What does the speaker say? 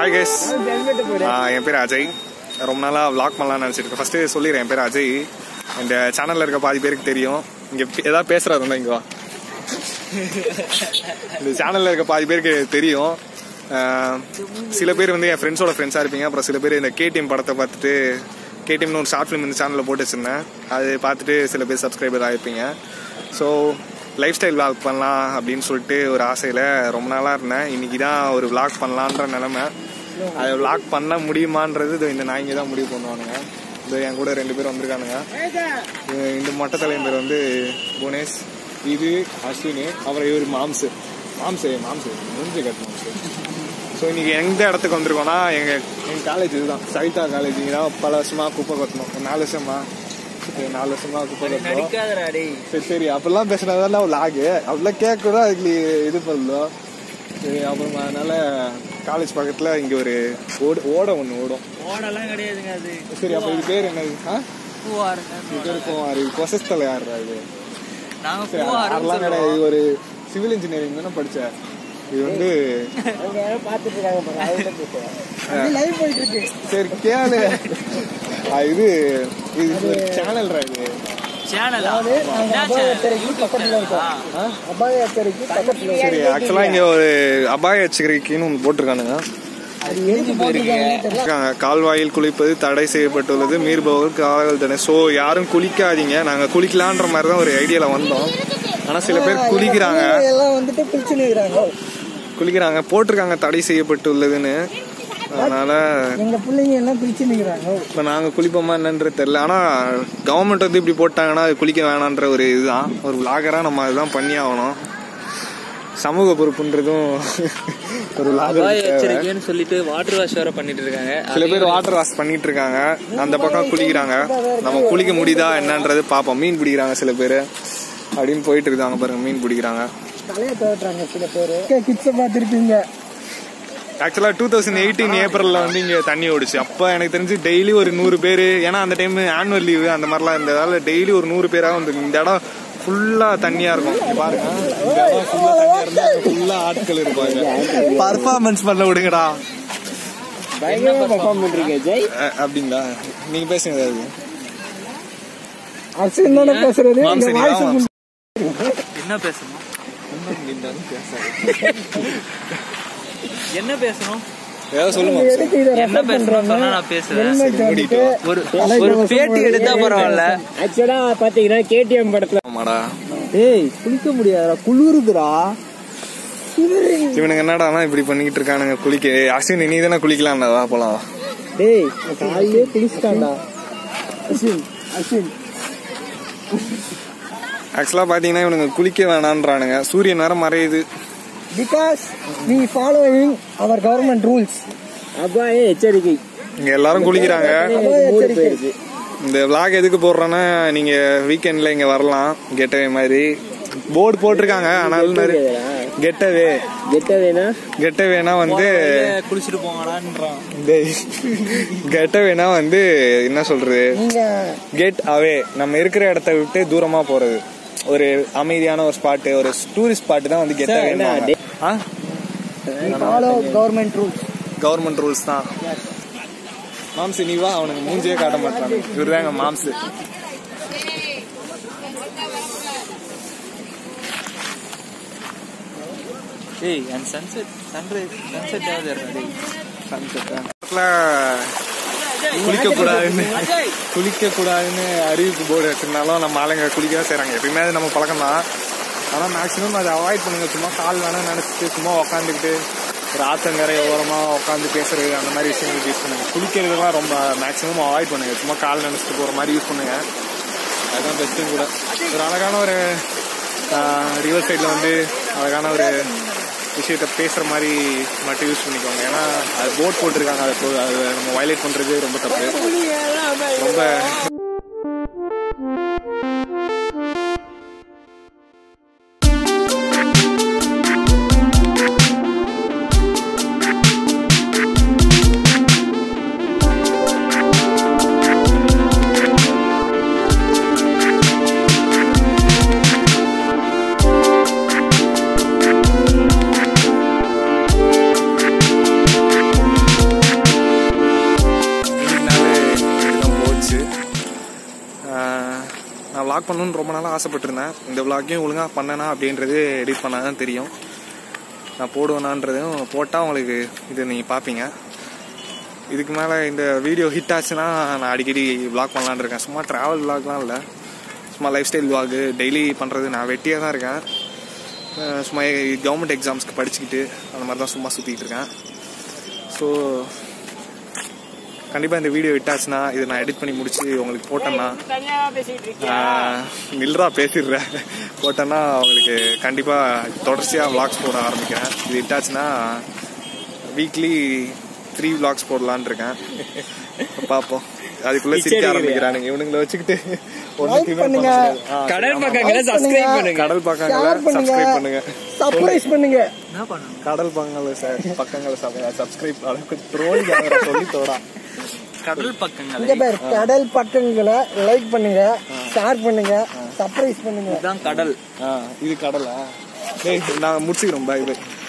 Hi guys என் பேர் அஜய் ரொம்ப நாளாக vlog பண்ணலாம்னு நினச்சிருக்கேன் ஃபஸ்ட்டு சொல்லிடுறேன் என் பேர் அஜய் இந்த சேனலில் இருக்க பாதி பேருக்கு தெரியும் இங்கே ஏதாவது பேசுகிறாருந்தா இங்கே வா இந்த சேனலில் இருக்க பாதி பேருக்கு தெரியும் ஆஹ், சில பேர் வந்து என் ஃப்ரெண்ட்ஸோட ஃப்ரெண்ட்ஸாக இருப்பீங்க அப்புறம் சில பேர் இந்த கேடிஎம் படத்தை பார்த்துட்டு கேடிஎம்னு ஒரு ஷார்ட் ஃபிலிம் இந்த சேனலில் போட்டு வச்சிருந்தேன் அது பார்த்துட்டு சில பேர் சப்ஸ்கிரைபர் ஆகிருப்பீங்க ஸோ லைஃப் ஸ்டைல் vlog பண்ணலாம் அப்படின்னு சொல்லிட்டு ஒரு ஆசையில் ரொம்ப நாளாக இருந்தேன் இன்னைக்கு தான் ஒரு vlog பண்ணலான்ற நிலமை அதை vlog பண்ண முடியுமான்றது இதோ இந்த நாய்ங்க தான் முடிவு பண்ணுவானுங்க இது என் கூட ரெண்டு பேர் வந்திருக்கானுங்க இது- இந்த மொட்டை தலைவன் பேர் வந்து புவனேஷ் இது அஸ்வினி அப்புறம் இவர் மாம்சு மாம்சு மாம்சு முடிஞ்சு கட் மாம்சு ஸோ இன்னைக்கு எந்த இடத்துக்கு வந்திருக்கோம்னா எங்க எங்க காலேஜ் இதுதான் சவிதா காலேஜ் இங்கே தான் பல வருஷமா குப்பை கொட்டணும் ஒரு நாலு வருஷமா ஒரு நாலு வருஷமா குப்பை கொட்டணும் சரி சரி அப்படிலாம் பேசுனதெல்லாம் லாகு அப்படிலாம் கேட்க கூட அதுக்கு இது பண்ணலாம் சரி அப்புறமா அதனால காலேஜ் பக்கத்துல இங்க ஒரு ஓட ஓட ஒன்று ஓடும் ஓடெல்லாம் கிடையாதுங்க அது சரி அப்ப இது பேர் என்னது ஆ பூவாருங்க இது பேர் கோவாரு கொசஸ்தலை யாருடா இது நாங்க சரி அதெல்லாம் கிடையாது இது ஒரு சிவில் இன்ஜினியரிங் தானே படிச்ச இது வந்து லைவ் போயிட்டு இருக்கு சரி கேளு ஆ, இது இது சேனல் இது சேனல் நாங்க அபாய அக்கறைக்கு பக்கத்துல இருக்கோம் அபாய அக்கறைக்கு பக்கத்துல சரி ஆக்சுவலா இங்க ஒரு அபாய எச்சரிக்கைன்னு ஒன்று போட்டிருக்கானுங்க அது எதுக்கு போட்டிருக்காங்கன்னு தெரியல இருக்காங்க. கால்வாயில் குளிப்பது தடை செய்யப்பட்டுள்ளது மீறுபவர்கள் காவல் தடை ஸோ யாரும் குளிக்காதீங்க நாங்க குளிக்கலான்ற மாதிரி தான் ஒரு ஐடியால வந்தோம் ஆனா சில பேர் குளிக்கிறாங்க எல்லாம் வந்துட்டு பிரிச்சு நிக்கிறாங்க குளிக்கிறாங்க போட்டிருக்காங்க தடை செய்யப்பட்டுள்ளதுன்னு அதனால எங்க பிள்ளைங்க எல்லாம் பிரிச்சு நிக்கிறாங்க இப்போ நாங்கள் குளிப்போமா என்னன்றது தெரியல ஆனால் கவர்மெண்ட் வந்து இப்படி போட்டாங்கன்னா அது குளிக்க வேணான்ற ஒரு இதுதான் ஒரு விளாகராக நம்ம அதுதான் பண்ணி ஆகணும் சமூக பொறுப்புன்றதும் ஒரு அபாய விளாகர் எச்சரிக்கைன்னு சொல்லிட்டு வாட்டர் வாஷ் வேற பண்ணிட்டு இருக்காங்க சில பேர் வாட்டர் வாஷ் பண்ணிட்டு இருக்காங்க அந்த பக்கம் குளிக்கிறாங்க நம்ம குளிக்க முடியுதா என்னன்றது பார்ப்போம் மீன் பிடிக்கிறாங்க சில பேர் அப்படின்னு போயிட்டு இருக்காங்க பாருங்க மீன் பிடிக்கிறாங்க தலைய தோட்டுறாங்க சில பேரு கிட்ஸ பாத்திருப்பீங்க ஆக்சுவலாக டூ தௌசண்ட் எயிட்டீன் ஏப்ரலில் வந்து இங்கே தண்ணி ஓடிச்சு அப்போ எனக்கு தெரிஞ்சு டெய்லி ஒரு நூறு பேர் ஏன்னா அந்த டைம் ஆனுவல் லீவு அந்த மாதிரிலாம் இருந்ததால டெய்லி ஒரு நூறு பேராக வந்து இந்த இடம் ஃபுல்லாக தண்ணியாக இருக்கும் இங்க பாருங்க இந்த இடம் ஃபுல்லாக தண்ணியாக இருந்தால் ஃபுல்லாக ஆட்கள் இருப்பாங்க பர்ஃபார்மன்ஸ் பண்ண விடுங்கடா பயங்கரமா பர்ஃபார்ம் பண்றீங்க ஜெய் அஹ், அப்படிங்களா நீங்கள் பேசுங்க ஏதாவது அர்ஷன் தானே பேசுறது இந்த மாம்சம் வாய்ஸ் நீதான் என்ன பேசணும் என்ன பேசணும் ஏதாவது சொல்லுங்க எதுக்கு இதை என்ன ரெஃபர் பேசணும் பண்றாங்க சொன்னா நான் பேசுவேன் ஹெல்மெட் வந்துட்டு ஒரு ஒரு பேட்டி எடுத்தா பரவாயில்ல ஆக்சுவலா பாத்தீங்கன்னா கேடிஎம் படத்துல ஆமாடா ஏய் குளிக்க முடியாதுடா குளிருதுடா இவனுங்க என்னடானா இப்படி பண்ணிக்கிட்டு இருக்கானுங்க குளிக்க ஏய், அஸ்வினி நீ தானே குளிக்கலாம்டா வா போலாம் டேய் காலையிலே குளிச்சிட்டான்டா அஸ்வின் அஸ்வின் ஆக்சுவலாக பார்த்தீங்கன்னா இவனுங்க குளிக்க வேணான்றானுங்க சூரியன் வேற மறையுது because we following our government rules அபாய எச்சரிக்கை இங்க எல்லாரும் குளிக்கிறாங்க அபாய எச்சரிக்கை இந்த vlog எதுக்கு போடுறோன்னா நீங்க வீக்கெண்ட்ல இங்க வரலாம் கெட்டவே மாதிரி போர்டு போட்டிருக்காங்க ஆனாலும் நிறைய கெட்டவே கெட்டவேனா கெட்டவேனா வந்து குளிச்சுட்டு போங்கடான்றான் கெட்டவேனா வந்து என்ன சொல்றது நீங்க கெட் அவே நம்ம இருக்கிற இடத்த விட்டு தூரமா போறது ஒரு அமைதியான ஒரு ஸ்பாட் ஒரு டூரிஸ்ட் ஸ்பாட் தான் வந்து கெட்ட வேணும் follow government rules government rules தான் மாம்சு நீ வா அவனுக்கு மூஞ்சியே காட்ட மாட்டாங்க இவர் தாங்க மாம்சு ஏய் அந்த சன்செட் சன்ரைஸ் சன்செட் யாவது குளிக்க கூடாதுன்னு குளிக்க கூடாதுன்னு அறிவிப்பு போர்டு வச்சிருந்தாலும் நம்ம ஆளுங்க குளிக்க தான் செய்றாங்க எப்பயுமே அது நம்ம பழக்கம் தான் ஆனால் மேக்ஸிமம் அதை அவாய்ட் பண்ணுங்க சும்மா கால் வேணா நினைச்சிட்டு சும்மா உக்காந்துக்கிட்டு ஒரு ஆத்தங்கரை ஓரமா உட்காந்து பேசுறது அந்த மாதிரி விஷயங்களுக்கு யூஸ் பண்ணுங்க குளிக்கிறதுலாம் ரொம்ப மேக்ஸிமம் அவாய்ட் பண்ணுங்க சும்மா கால் நினைச்சிட்டு போற மாதிரி யூஸ் பண்ணுங்க அதுதான் பெஸ்ட்டும் கூட ஒரு அழகான ஒரு ரிவர் சைடில் வந்து அழகான ஒரு விஷயத்த பேசுற மாதிரி மட்டும் யூஸ் பண்ணிக்கோங்க ஏன்னா அது போட் போட்டிருக்காங்க அதை போ- அதை நம்ம வயலேட் பண்றது ரொம்ப தப்பு ரொம்ப நான் vlog பண்ணணும்னு ரொம்ப நாளாக ஆசைப்பட்டிருந்தேன் இந்த விளாக்கையும் ஒழுங்காக பண்ணனா அப்படின்றது எடிட் பண்ணால் தான் தெரியும் நான் போடுவேனான்றதையும் போட்டால் உங்களுக்கு இது நீங்கள் பார்ப்பீங்க இதுக்கு மேலே இந்த வீடியோ ஹிட் ஆச்சுன்னா நான் அடிக்கடி vlog பண்ணலான்னு இருக்கேன் சும்மா ட்ராவல் vlogலாம் இல்லை சும்மா லைஃப் ஸ்டைல் vlog டெய்லி பண்ணுறது நான் வெட்டியாக தான் இருக்கேன் அஹ் சும்மா கவர்மெண்ட் எக்ஸாம்ஸ்க்கு படிச்சுக்கிட்டு அந்த மாதிரி தான் சும்மா சுற்றிட்டு இருக்கேன் ஸோ கண்டிப்பாக இந்த வீடியோ விட்டாச்சுன்னா இதை நான் எடிட் பண்ணி முடிச்சு உங்களுக்கு போட்டேன்னா ஆஹ், நில்றா பேசிடுறேன் போட்டேன்னா உங்களுக்கு கண்டிப்பாக தொடர்ச்சியாக vlogs போட ஆரம்பிக்கிறேன் இது விட்டாச்சுன்னா வீக்லி த்ரீ vlogs போடலான்னு இருக்கேன் பார்ப்போம் அதுக்குள்ள சிரிக்க ஆரம்பிக்கிறானுங்க இவனுங்களை வச்சுக்கிட்டு ஒண்ணுத்தையுமே பண்ண பண்ணுங்க. முடியாது. ஆ, கடல் ஆமா. பக்கங்களை சப்ஸ்கிரைப் பண்ணுங்க கடல் பக்கங்களை ஷேர் பண்ணுங்க சப்ஸ்கிரைப் பண்ணுங்க சர்ப்ரைஸ் பண்ணுங்க என்ன பண்ணணும் கடல் பக்கங்களை பக்கங்களை சப்ஸ்கிரைப் ட்ரோல் சொல்லி தோடா கடல் இங்க பக்கங்களை பேர் கடல் பக்கங்களை லைக் பண்ணுங்க ஷேர் பண்ணுங்க சர்ப்ரைஸ் பண்ணுங்க இதுதான் கடல் இது கடலா டேய் நான் முடிச்சுக்கிறோம் பாய் பாய்